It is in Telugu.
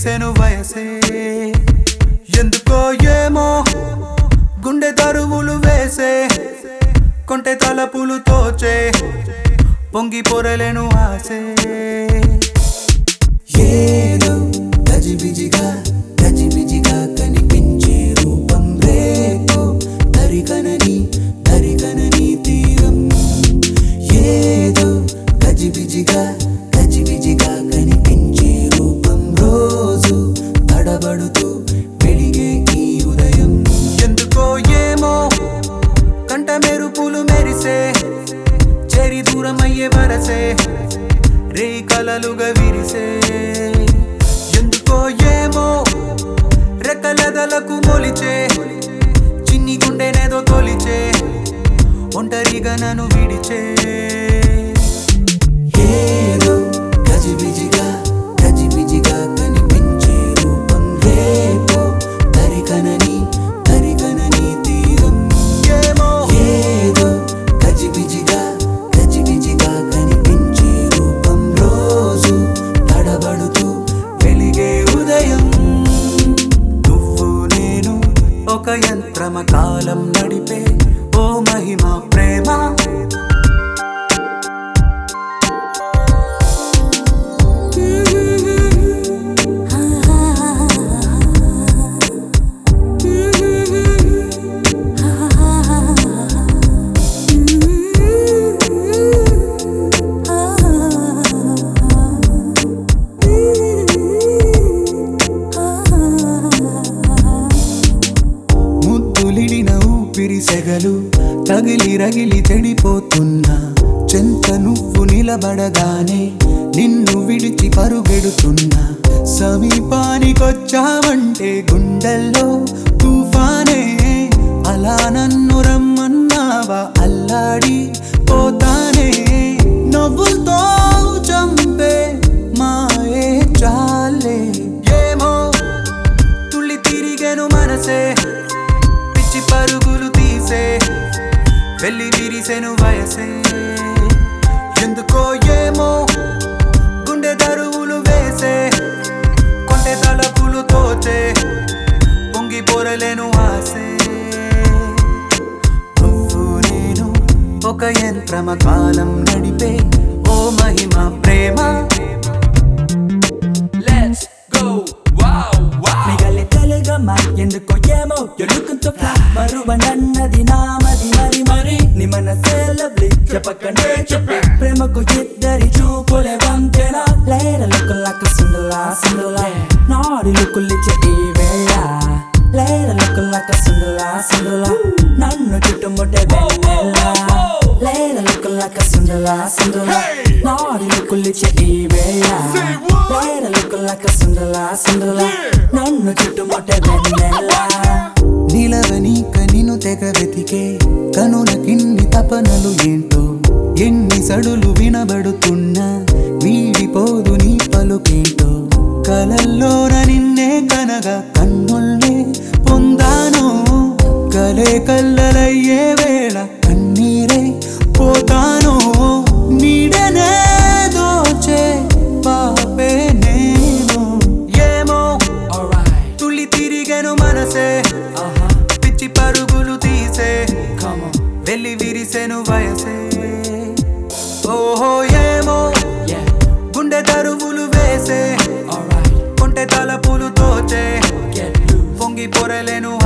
విరిసెను వయసే ఎందుకో ఏమో గుండె దరువులు వేసే కొంటె తలపులు తోచే పొంగి పొరలేను ఆసే ఏదో గజిబిజిగా గజిబిజిగా కనిపించే రూపం రేపు దరికనని దరికనని తీరం ఏదో గజిబిజిగా గజిబిజిగా కనిపించే రూపం రోజు తడబడుతూ వెలిగే ఈ ఉదయం ఎందుకో ఏమో కంట మెరుపులు మెరిసే చెరి దూరం అయ్యే వరసే రే కలలుగా విరిసే ఎందుకో ఏమో రెక్కలదలకు మొలిచే చిన్ని గుండెనేదో తొలిచే ఒంటరిగా నన్ను విడిచే ఏదో గజిబిజిగా గజిబిజిగా కనిపించే రూపం రేపు దరికనని దరికనని తీరం ఏమో ఏదో గజిబిజిగా గజిబిజిగా కనిపించే రూపం రోజు తడబడుతూ వెలిగే ఉదయం నువ్వు నేను ఒక యంత్రమ కాలం నడిపే ఓ మహిమ ప్రేమ ముద్దులిడిన ఊపిరి సెగలు తగిలి రగిలి చెడిపోతున్నా చెంత నువ్వు నిలబడగానే నిన్ను విడిచి పరుగెడుతున్నా సమీపానికొచ్చావంటే గుండెల్లో తుఫానే అలా నన్ను రమ్మన్నావా అల్లాడి పోతానే నవ్వులతో చంపే మాయే చాలే ఏమో తుళ్ళి తిరిగెను మనసే పిచ్చి పరుగులు తీసే వెళ్ళి విరిసెను వయసే ఎందుకో ఏమో గుండె దరువులు వేసే కొండె తలపులు తోచే పొంగి పొరలేను ఆసే నువ్వు నేను ఒక యంత్రమ కాలం నడిపే ఓ మహిమ ప్రేమ Let's go, wow, wow. మిగలి తెలుగమ్మా ఎందుకో ఏమో ఎలుకుంటూ మరువ నన్నది నామది మరి మరి నీ మనసే లవ్లీ చెప్పకనే చెప్పి ప్రేమకు ఇద్దరి చూపులే వంతెన లేర లుక్కులక సుందలా సుందలా నాడి లుక్కులిచ్చే ఈ వేళ లేర లుక్కులక సుందలా సుందలా నన్ను చుట్టుముట్టే వెన్నెల లేర లుక్కులక సుందలా సుందలా నాడి లుక్కులిచ్చే ఈ వేళ లేర లుక్కులక సుందలా సుందలా నన్ను చుట్టుముట్టే వెన్నెల నిలవనీక నిన్ను తెగ వెతికే కనులకిన్ని తపనలు ఏంటో ఎన్ని సడులు వినబడుతున్నా వీడిపోదు నీ పలుకేంటో కలల్లోన నిన్నే కనగా కన్నుల్నే పొందాను కలే కల్లలయ్యే వేళ కన్నీరే పోతాను నీడనే దోచే పాపే నేను ఏమో Alright, తుళ్ళి తిరిగెను మనసే uh-huh, పిచ్చి పరుగులు తీసే come on, వెళ్ళి విరిసెను వయసే ఓహో ఏమో yeah, గుండె దరువులు వేసే alright, కొంటె తలపులు తోచే get loose, పొంగి పొరలేను